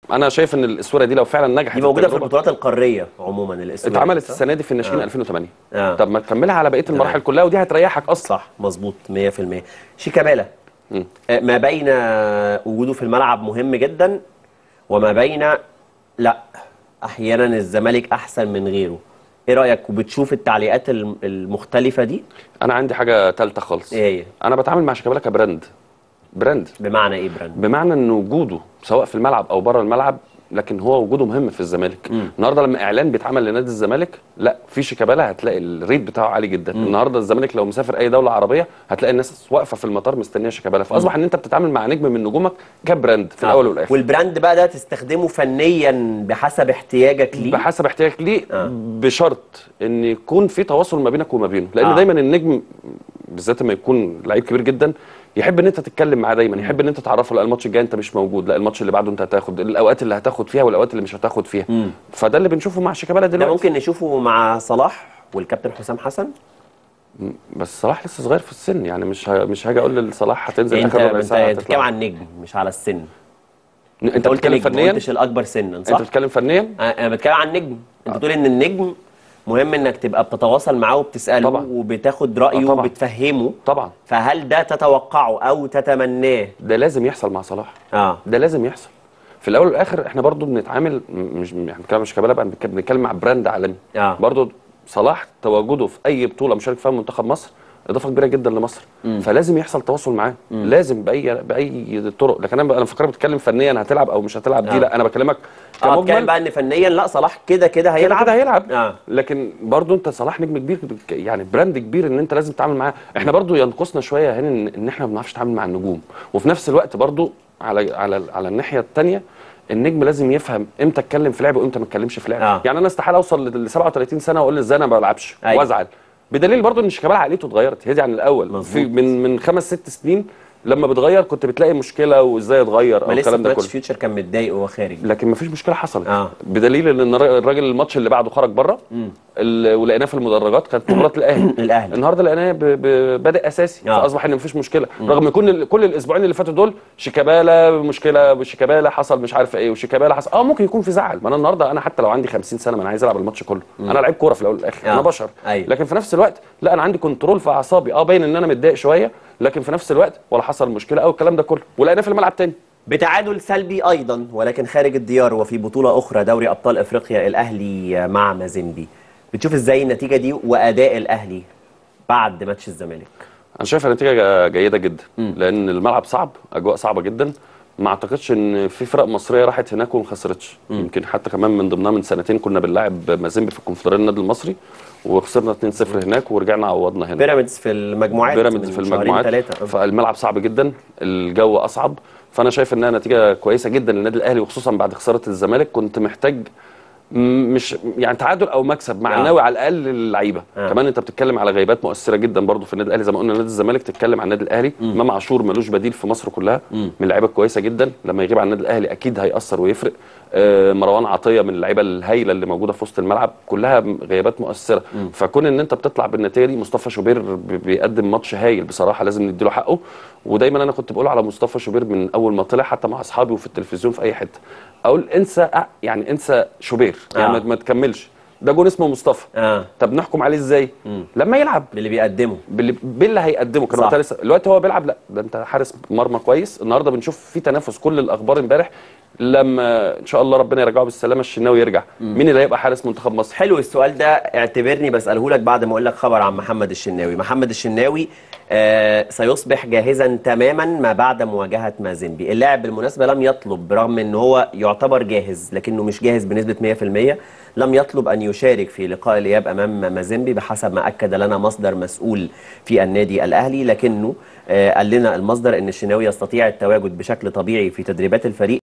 انا شايف ان الاسوره دي لو فعلا نجحت دي موجوده في التجربة- البطولات القاريه عموما الاسود اتعملت السنه دي في الناشئين آه. 2008 آه. طب ما تكملها على بقيه المراحل كلها ودي هتريحك اصلا صح مظبوط 100% شيكابالا مم. آه، ما بين وجوده في الملعب مهم جدا وما بين لا احيانا الزمالك احسن من غيره ايه رايك وبتشوف التعليقات الم- المختلفه دي انا عندي حاجه ثالثه خالص ايه هي انا بتعامل مع شيكابالا كبراند براند بمعنى ايه براند بمعنى ان وجوده سواء في الملعب او بره الملعب لكن هو وجوده مهم في الزمالك النهارده لما اعلان بيتعمل لنادي الزمالك لا في شيكابالا هتلاقي الريت بتاعه عالي جدا النهارده الزمالك لو مسافر اي دوله عربيه هتلاقي الناس واقفه في المطار مستنيه شيكابالا فاصبح ان انت بتتعامل مع نجم من نجومك كبراند في الاول والاخر والبراند بقى ده تستخدمه فنيا بحسب احتياجك ليه بحسب احتياجك ليه آه. بشرط ان يكون في تواصل ما بينك وما بينه لان آه. دايما النجم بالذات لما يكون لعيب كبير جدا يحب ان انت تتكلم معاه دايما يحب ان انت تعرفه لا الماتش الجاي انت مش موجود لا الماتش اللي بعده انت هتاخد الاوقات اللي هتاخد فيها والاوقات اللي مش هتاخد فيها فده اللي بنشوفه مع شيكابالا ده دلوقتي ممكن نشوفه مع صلاح والكابتن حسام حسن بس صلاح لسه صغير في السن يعني مش ه... مش هاجي اقول لصلاح هتنزل انت اخر ربع انت ساعه بتتكلم هتطلع. عن النجم مش على السن انت قلت بتتكلم نجم ما فنيا قلتش الاكبر سنا انت صح بتتكلم فنيا انا بتكلم عن النجم انت بتقول ان النجم مهم انك تبقى بتتواصل معاه وبتساله طبعا. وبتاخد رايه آه طبعا. وبتفهمه طبعا فهل ده تتوقعه او تتمناه ده لازم يحصل مع صلاح اه ده لازم يحصل في الاول والاخر احنا برضو بنتعامل م- مش احنا بنتكلم مش شيكابالا بقى بنتك- بنتكلم مع براند عالمي آه. برضو صلاح تواجده في اي بطوله مشارك فيها منتخب مصر اضافه كبيره جدا لمصر فلازم يحصل تواصل معاه لازم باي باي طرق لكن انا انا فكرك بتتكلم فنيا هتلعب او مش هتلعب دي آه. لا انا بكلمك اه اتكلم كمجمل بقى ان فنيا لا صلاح كده كده كده هيلعب كده هيلعب اه لكن برضو انت صلاح نجم كبير يعني براند كبير ان انت لازم تتعامل معاه احنا برضو ينقصنا شويه هنا ان, ان احنا ما بنعرفش نتعامل مع النجوم وفي نفس الوقت برضو على على على الناحيه الثانيه النجم لازم يفهم امتى اتكلم في لعب وامتى ما اتكلمش في لعب آه. يعني انا استحاله اوصل ل 37 سنه واقول ازاي انا ما بلعبش أيوة. وازعل بدليل برضو ان شيكابالا عقليته اتغيرت هي دي عن الاول مظبوط. في من من خمس ست سنين لما بتغير كنت بتلاقي مشكله وازاي اتغير ما او لسه الكلام في ده ماتش كله فيوتشر كان متضايق وهو خارج لكن مفيش مشكله حصلت آه. بدليل ان الر- الراجل الماتش اللي بعده خرج بره ال- ولقيناه في المدرجات كانت مباراه الاهلي الأهلي. النهارده لقيناه ب- ب- بادئ اساسي آه. فاصبح ان مفيش مشكله رغم كل كل الاسبوعين اللي فاتوا دول شيكابالا مشكله وشيكابالا حصل مش عارف ايه وشيكابالا حصل اه ممكن يكون في زعل ما انا النهارده انا حتى لو عندي 50 سنه ما انا عايز العب الماتش كله انا لعيب كوره في الاول والاخر آه. انا بشر أيوة. لكن في نفس الوقت لا انا عندي كنترول في اعصابي اه باين ان انا متضايق شويه لكن في نفس الوقت ولا حصل مشكله او الكلام ده كله ولقيناه في الملعب تاني بتعادل سلبي ايضا ولكن خارج الديار وفي بطوله اخرى دوري ابطال افريقيا الاهلي مع مازيمبي بتشوف ازاي النتيجه دي واداء الاهلي بعد ماتش الزمالك انا شايف النتيجه جا- جيده جدا لان الملعب صعب اجواء صعبه جدا ما اعتقدش ان في فرق مصريه راحت هناك وما خسرتش يمكن حتى كمان من ضمنها من سنتين كنا بنلاعب مازيمبي في الكونفدراليه النادي المصري وخسرنا 2-0 هناك ورجعنا عوضنا هنا بيراميدز في المجموعات بيراميدز من في شهرين المجموعات ثلاثه فالملعب صعب جدا الجو اصعب فانا شايف انها نتيجه كويسه جدا للنادي الاهلي وخصوصا بعد خساره الزمالك كنت محتاج م- مش يعني تعادل او مكسب مع آه. الناوي على الاقل اللعيبه آه. كمان انت بتتكلم على غيبات مؤثره جدا برضو في النادي الاهلي زي ما قلنا نادي الزمالك تتكلم عن النادي الاهلي امام عاشور ملوش بديل في مصر كلها من اللعيبه الكويسه جدا لما يغيب عن النادي الاهلي اكيد هياثر ويفرق آه مروان عطيه من اللعيبه الهايله اللي موجوده في وسط الملعب كلها غيابات مؤثره فكون ان انت بتطلع بالنتيجه دي مصطفى شوبير ب- بيقدم ماتش هايل بصراحه لازم نديله حقه ودايما انا كنت بقول على مصطفى شوبير من اول ما طلع حتى مع اصحابي وفي التلفزيون في اي حته اقول انسى أ- يعني انسى شوبير يعني آه. ما- ما تكملش ده جون اسمه مصطفى اه طب نحكم عليه ازاي لما يلعب باللي بيقدمه باللي, باللي هيقدمه كان صح. وقتها لسه دلوقتي هو بيلعب لا ده انت حارس مرمى كويس النهارده بنشوف في تنافس كل الاخبار امبارح لما ان شاء الله ربنا يرجعه بالسلامه الشناوي يرجع مين اللي هيبقى حارس منتخب مصر حلو السؤال ده اعتبرني بساله لك بعد ما اقول لك خبر عن محمد الشناوي محمد الشناوي آه سيصبح جاهزا تماما ما بعد مواجهه مازيمبي اللاعب بالمناسبه لم يطلب برغم ان هو يعتبر جاهز لكنه مش جاهز بنسبه 100% لم يطلب ان يشارك في لقاء الاياب امام مازيمبي بحسب ما اكد لنا مصدر مسؤول في النادي الاهلي لكنه آه قال لنا المصدر ان الشناوي يستطيع التواجد بشكل طبيعي في تدريبات الفريق